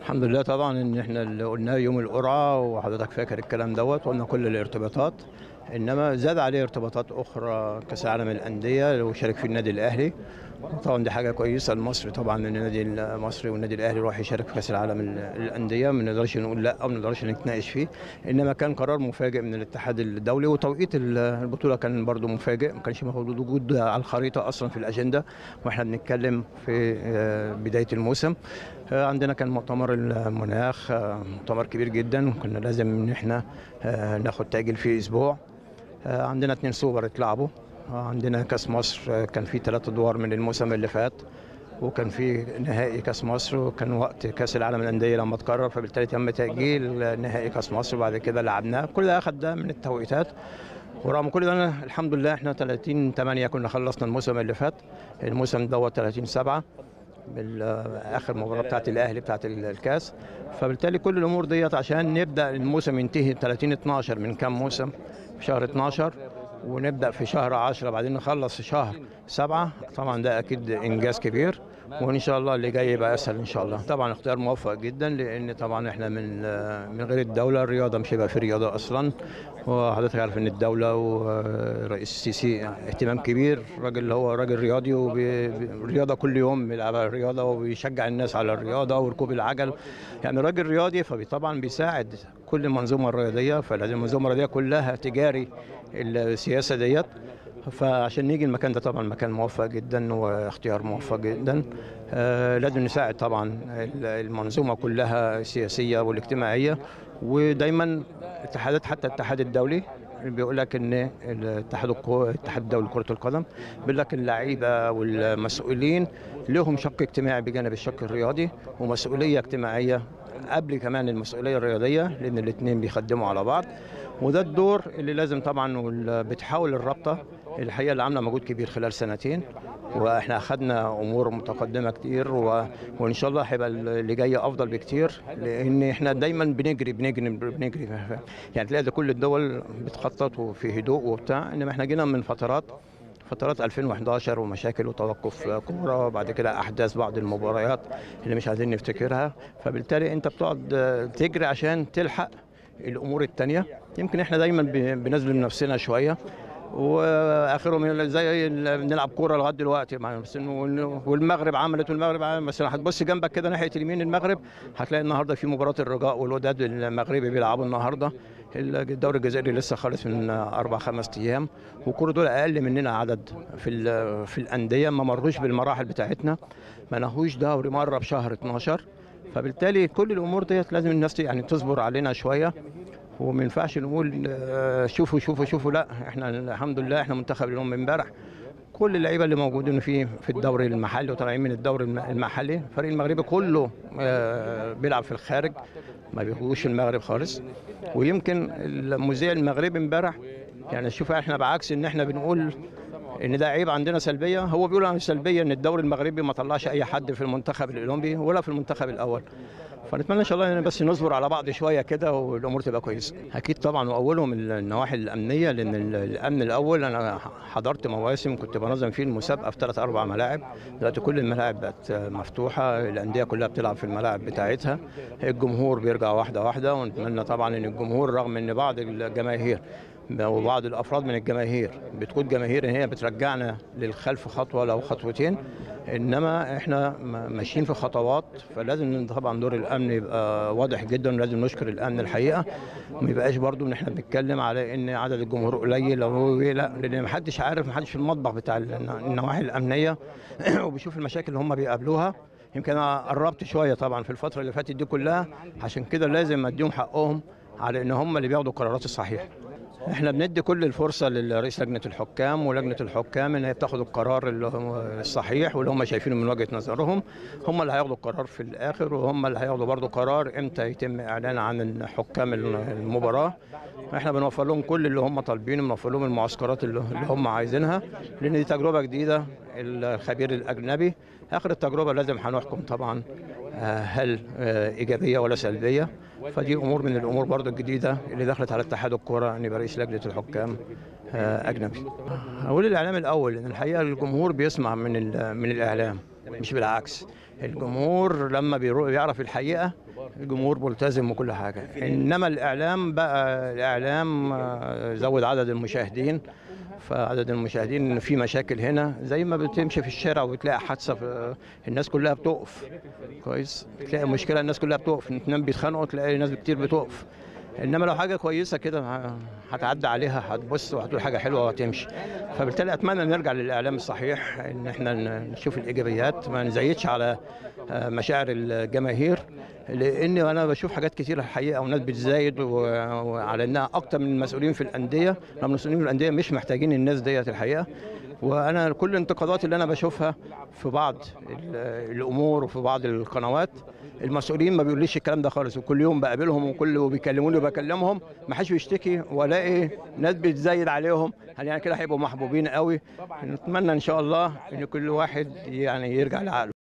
الحمد لله طبعا ان احنا اللي قلناه يوم القرعه وحضرتك فاكر الكلام دوت قلنا كل الارتباطات انما زاد عليه ارتباطات اخرى كاس العالم الانديه اللي هو شارك فيه النادي الاهلي طبعا دي حاجه كويسه لمصر طبعا ان النادي المصري والنادي الاهلي يروح يشارك في كاس العالم ال- الانديه ما نقدرش نقول لا او ما نقدرش نتناقش فيه انما كان قرار مفاجئ من الاتحاد الدولي وتوقيت ال- البطوله كان برضو مفاجئ ما كانش موجود وجود على الخريطه اصلا في الاجنده واحنا بنتكلم في آه، بدايه الموسم آه، عندنا كان مؤتمر المناخ آه، مؤتمر كبير جدا وكنا لازم ان احنا آه، ناخد تاجيل فيه اسبوع آه، عندنا اتنين سوبر اتلعبوا آه، عندنا كاس مصر آه، كان في ثلاث ادوار من الموسم اللي فات وكان في نهائي كاس مصر وكان وقت كاس العالم للانديه لما اتكرر فبالتالي تم تاجيل نهائي كاس مصر وبعد كده لعبناه كل ده اخد ده من التوقيتات ورغم كل ده أنا الحمد لله احنا 30 8 كنا خلصنا الموسم اللي فات الموسم دوت 30 7 بالاخر مباراه بتاعت الاهلي بتاعت الكاس فبالتالي كل الامور ديت عشان نبدا الموسم ينتهي 30 12 من كام موسم في شهر 12 ونبدا في شهر 10 بعدين نخلص في شهر 7 طبعا ده اكيد انجاز كبير وان شاء الله اللي جاي يبقى اسهل ان شاء الله طبعا اختيار موفق جدا لان طبعا احنا من من غير الدوله الرياضه مش هيبقى في رياضه اصلا وحضرتك عارف ان الدوله ورئيس السيسي اهتمام كبير راجل اللي هو راجل رياضي والرياضه كل يوم بيلعب على الرياضه وبيشجع الناس على الرياضه وركوب العجل يعني راجل رياضي فطبعا بيساعد كل المنظومه الرياضيه فلازم المنظومه الرياضيه كلها تجاري السياسه ديت فعشان نيجي المكان ده طبعا مكان موفق جدا واختيار موفق جدا آه لازم نساعد طبعا المنظومه كلها السياسيه والاجتماعيه ودايما اتحادات حتى الاتحاد الدولي بيقول لك ان الاتحاد الكو... الاتحاد الدولي لكره القدم بيقول لك اللعيبه والمسؤولين لهم شق اجتماعي بجانب الشق الرياضي ومسؤوليه اجتماعيه قبل كمان المسؤوليه الرياضيه لان الاثنين بيخدموا على بعض وده الدور اللي لازم طبعا بتحاول الرابطه الحقيقه اللي عامله مجهود كبير خلال سنتين واحنا اخذنا امور متقدمه كتير و... وان شاء الله هيبقى اللي جاي افضل بكتير لان احنا دايما بنجري بنجري بنجري يعني تلاقي كل الدول بتخطط وفي هدوء وبتاع انما احنا جينا من فترات فترات 2011 ومشاكل وتوقف كوره وبعد كده احداث بعض المباريات اللي مش عايزين نفتكرها فبالتالي انت بتقعد تجري عشان تلحق الامور التانية يمكن احنا دايما بنظلم نفسنا شويه واخرهم زي بنلعب كوره لغايه دلوقتي والمغرب عملت والمغرب عملت بس هتبص جنبك كده ناحيه اليمين المغرب هتلاقي النهارده في مباراه الرجاء والوداد المغربي بيلعبوا النهارده الدوري الجزائري لسه خالص من اربع خمس ايام وكل دول اقل مننا عدد في في الانديه ما مروش بالمراحل بتاعتنا ما نهوش دوري مره بشهر 12 فبالتالي كل الامور ديت لازم الناس يعني تصبر علينا شويه وما ينفعش نقول شوفوا شوفوا شوفوا لا احنا الحمد لله احنا منتخب اليوم امبارح كل اللعيبه اللي موجودين فيه في الدوري المحلي وطالعين من الدوري المحلي الفريق المغربي كله بيلعب في الخارج ما بيخرجوش المغرب خالص ويمكن المذيع المغربي امبارح يعني شوف احنا بعكس ان احنا بنقول ان ده عيب عندنا سلبيه هو بيقول عن سلبيه ان الدوري المغربي ما طلعش اي حد في المنتخب الاولمبي ولا في المنتخب الاول فنتمنى ان شاء الله بس نصبر على بعض شويه كده والامور تبقى كويسه اكيد طبعا واولهم النواحي الامنيه لان الامن الاول انا حضرت مواسم كنت بنظم فيه المسابقه في ثلاث اربع ملاعب دلوقتي كل الملاعب بقت مفتوحه الانديه كلها بتلعب في الملاعب بتاعتها الجمهور بيرجع واحده واحده ونتمنى طبعا ان الجمهور رغم ان بعض الجماهير وبعض الافراد من الجماهير بتكون جماهير ان هي بترجعنا للخلف خطوه لو خطوتين انما احنا ماشيين في خطوات فلازم طبعا دور الامن يبقى واضح جدا ولازم نشكر الامن الحقيقه ما يبقاش برضو ان احنا بنتكلم على ان عدد الجمهور قليل او لا لان ما حدش عارف ما حدش في المطبخ بتاع النواحي الامنيه وبيشوف المشاكل اللي هم بيقابلوها يمكن انا قربت شويه طبعا في الفتره اللي فاتت دي كلها عشان كده لازم اديهم حقهم على ان هم اللي بياخدوا القرارات الصحيحه احنا بندي كل الفرصه لرئيس لجنه الحكام ولجنه الحكام ان هي بتاخد القرار اللي هو الصحيح واللي هم شايفينه من وجهه نظرهم هم اللي هياخدوا القرار في الاخر وهم اللي هياخدوا برضه قرار امتى يتم اعلان عن حكام المباراه احنا بنوفر لهم كل اللي هم طالبينه بنوفر لهم المعسكرات اللي هم عايزينها لان دي تجربه جديده الخبير الاجنبي اخر التجربه لازم هنحكم طبعا هل ايجابيه ولا سلبيه فدي امور من الامور برضو الجديده اللي دخلت على اتحاد الكره ان يبقى رئيس لجنه الحكام اجنبي اقول الاعلام الاول ان الحقيقه الجمهور بيسمع من من الاعلام مش بالعكس الجمهور لما بيعرف الحقيقه الجمهور ملتزم وكل حاجه انما الاعلام بقى الاعلام آه، زود عدد المشاهدين فعدد المشاهدين في مشاكل هنا زي ما بتمشي في الشارع وتلاقي حادثه في الناس كلها بتقف كويس تلاقي مشكله الناس كلها بتقف تنام بيتخانقوا تلاقي ناس كتير بتقف انما لو حاجه كويسه كده ه- هتعدي عليها هتبص وهتقول حاجه حلوه وهتمشي فبالتالي اتمنى نرجع للاعلام الصحيح ان احنا ن- نشوف الايجابيات ما نزيدش على آه، مشاعر الجماهير لان انا بشوف حاجات كتير الحقيقه وناس بتزايد و- وعلى انها اكتر من المسؤولين في الانديه لما المسؤولين في الانديه مش محتاجين الناس ديت الحقيقه وانا كل الانتقادات اللي انا بشوفها في بعض ال- الامور وفي بعض القنوات المسؤولين ما بيقوليش الكلام ده خالص وكل يوم بقابلهم وكل وبيكلموني وبكلمهم ما حدش بيشتكي والاقي ناس بتزايد عليهم هل يعني كده هيبقوا محبوبين قوي نتمنى ان شاء الله ان كل واحد يعني يرجع لعقله